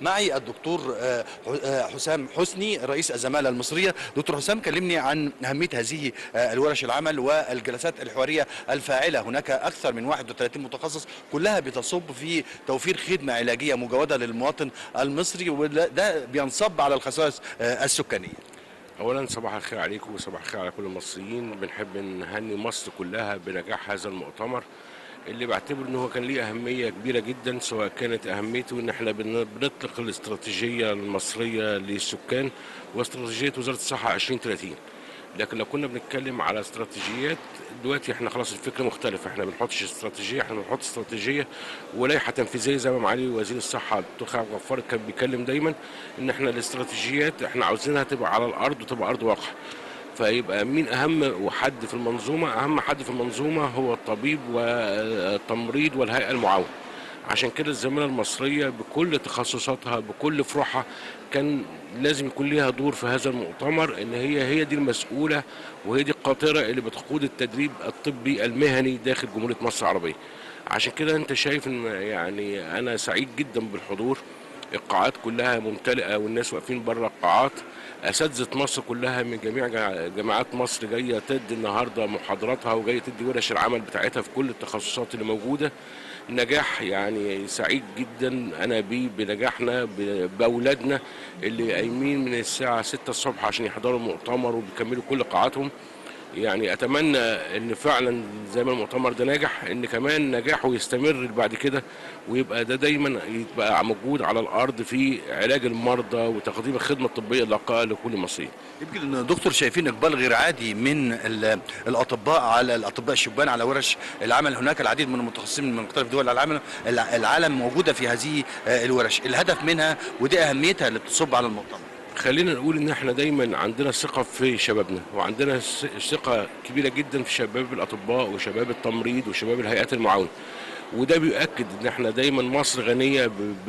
معي الدكتور آه، آه، حسام حسني رئيس الزمالة المصرية دكتور حسام كلمني عن أهمية هذه آه، الورش العمل والجلسات الحوارية الفاعلة هناك أكثر من 31 متخصص كلها بتصب في توفير خدمة علاجية مجودة للمواطن المصري وده بينصب على الخصائص آه، السكانية اولا صباح الخير عليكم وصباح الخير على كل المصريين بنحب نهني مصر كلها بنجاح هذا المؤتمر اللي بعتبر ان هو كان ليه اهميه كبيره جدا سواء كانت اهميته ان احنا بن- بنطلق الاستراتيجيه المصريه للسكان واستراتيجيه وزاره الصحه 2030 لكن لو كنا بنتكلم على استراتيجيات دلوقتي احنا خلاص الفكره مختلفه احنا ما بنحطش استراتيجيه احنا بنحط استراتيجيه ولائحه تنفيذيه زي ما معالي وزير الصحه الدكتور خالد غفار كان بيتكلم دايما ان احنا الاستراتيجيات احنا عاوزينها تبقى على الارض وتبقى ارض واقع فيبقى مين اهم حد في المنظومه اهم حد في المنظومه هو الطبيب والتمريض والهيئه المعاونه عشان كده الزماله المصريه بكل تخصصاتها بكل فروعها كان لازم يكون ليها دور في هذا المؤتمر ان هي هي دي المسؤوله وهي دي القاطره اللي بتقود التدريب الطبي المهني داخل جمهوريه مصر العربيه عشان كده انت شايف ان يعني انا سعيد جدا بالحضور القاعات كلها ممتلئه والناس واقفين بره القاعات اساتذه مصر كلها من جميع جا- جامعات مصر جايه تدي النهارده محاضراتها وجايه تدي ورش العمل بتاعتها في كل التخصصات اللي موجوده نجاح يعني سعيد جدا انا بيه بنجاحنا ب- باولادنا اللي قايمين من الساعه 6 الصبح عشان يحضروا المؤتمر وبيكملوا كل قاعاتهم يعني اتمنى ان فعلا زي ما المؤتمر ده ناجح ان كمان نجاحه يستمر بعد كده ويبقى ده دايما يبقى موجود على الارض في علاج المرضى وتقديم الخدمه الطبيه اللقاء لكل مصري يمكن ان دكتور شايفين اقبال غير عادي من ال- الاطباء على الاطباء الشبان على ورش العمل هناك العديد من المتخصصين من مختلف دول العالم العالم موجوده في هذه آه، الورش الهدف منها ودي اهميتها اللي بتصب على المؤتمر خلينا نقول ان احنا دايما عندنا ثقه في شبابنا وعندنا ث- ثقه كبيره جدا في شباب الاطباء وشباب التمريض وشباب الهيئات المعاونه وده بيؤكد ان احنا دايما مصر غنيه ب-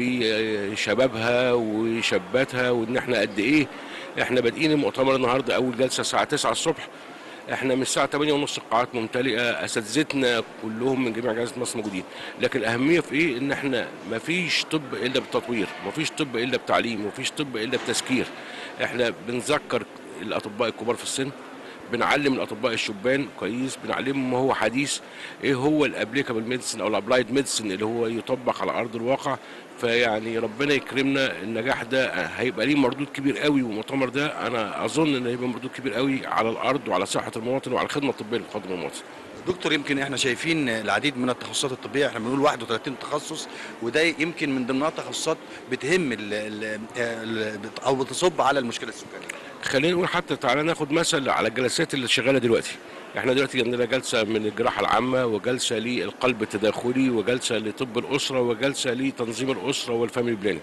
بشبابها وشاباتها وان احنا قد ايه احنا بادئين المؤتمر النهارده اول جلسه الساعه 9 الصبح احنا من الساعه 8 ونص القاعات ممتلئه اساتذتنا كلهم من جميع جامعات مصر موجودين لكن الاهميه في ايه ان احنا ما فيش طب الا بالتطوير ما فيش طب الا بتعليم ما فيش طب الا بتذكير احنا بنذكر الاطباء الكبار في السن بنعلم الاطباء الشبان كويس بنعلمهم ما هو حديث ايه هو الابليكابل ميديسن او الابلايد ميديسن اللي هو يطبق على ارض الواقع فيعني ربنا يكرمنا النجاح ده هيبقى ليه مردود كبير قوي والمؤتمر ده انا اظن ان هيبقى مردود كبير قوي على الارض وعلى صحه المواطن وعلى الخدمه الطبيه اللي بتقدم المواطن دكتور يمكن احنا شايفين العديد من التخصصات الطبيه احنا بنقول 31 تخصص وده يمكن من ضمنها تخصصات بتهم ال ال ال او بتصب على المشكله السكانيه خلينا نقول حتى تعالى ناخد مثل على الجلسات اللي شغاله دلوقتي احنا دلوقتي عندنا جلسه من الجراحه العامه وجلسه للقلب التداخلي وجلسه لطب الاسره وجلسه لتنظيم الاسره والفاميلي بلاننج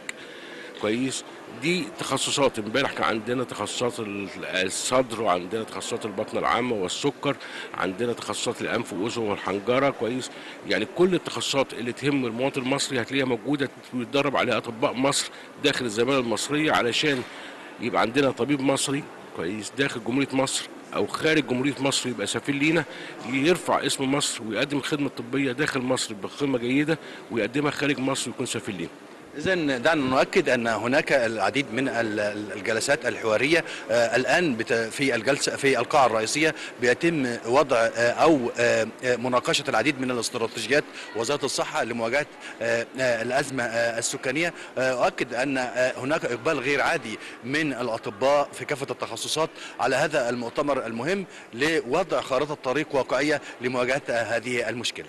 كويس دي تخصصات امبارح كان عندنا تخصصات ال- الصدر وعندنا تخصصات البطن العامه والسكر عندنا تخصصات الانف واذن والحنجره كويس يعني كل التخصصات اللي تهم المواطن المصري هتلاقيها موجوده ويتدرب عليها اطباء مصر داخل الزماله المصريه علشان يبقى عندنا طبيب مصري كويس داخل جمهوريه مصر او خارج جمهوريه مصر يبقى سفير لينا يرفع اسم مصر ويقدم الخدمه الطبيه داخل مصر بقيمه جيده ويقدمها خارج مصر ويكون سفير لينا إذا دعنا نؤكد أن هناك العديد من ال- ال- الجلسات الحوارية آه، الآن بت- في الجلسة في القاعة الرئيسية بيتم وضع آه، أو آه، آه، مناقشة العديد من الاستراتيجيات وزارة الصحة لمواجهة آه، آه، الأزمة آه، السكانية آه، أؤكد أن آه، هناك إقبال غير عادي من الأطباء في كافة التخصصات على هذا المؤتمر المهم لوضع خارطة طريق واقعية لمواجهة هذه المشكلة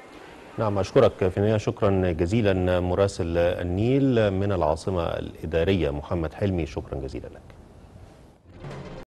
نعم أشكرك في النهاية شكرا جزيلا مراسل النيل من العاصمة الإدارية محمد حلمي شكرا جزيلا لك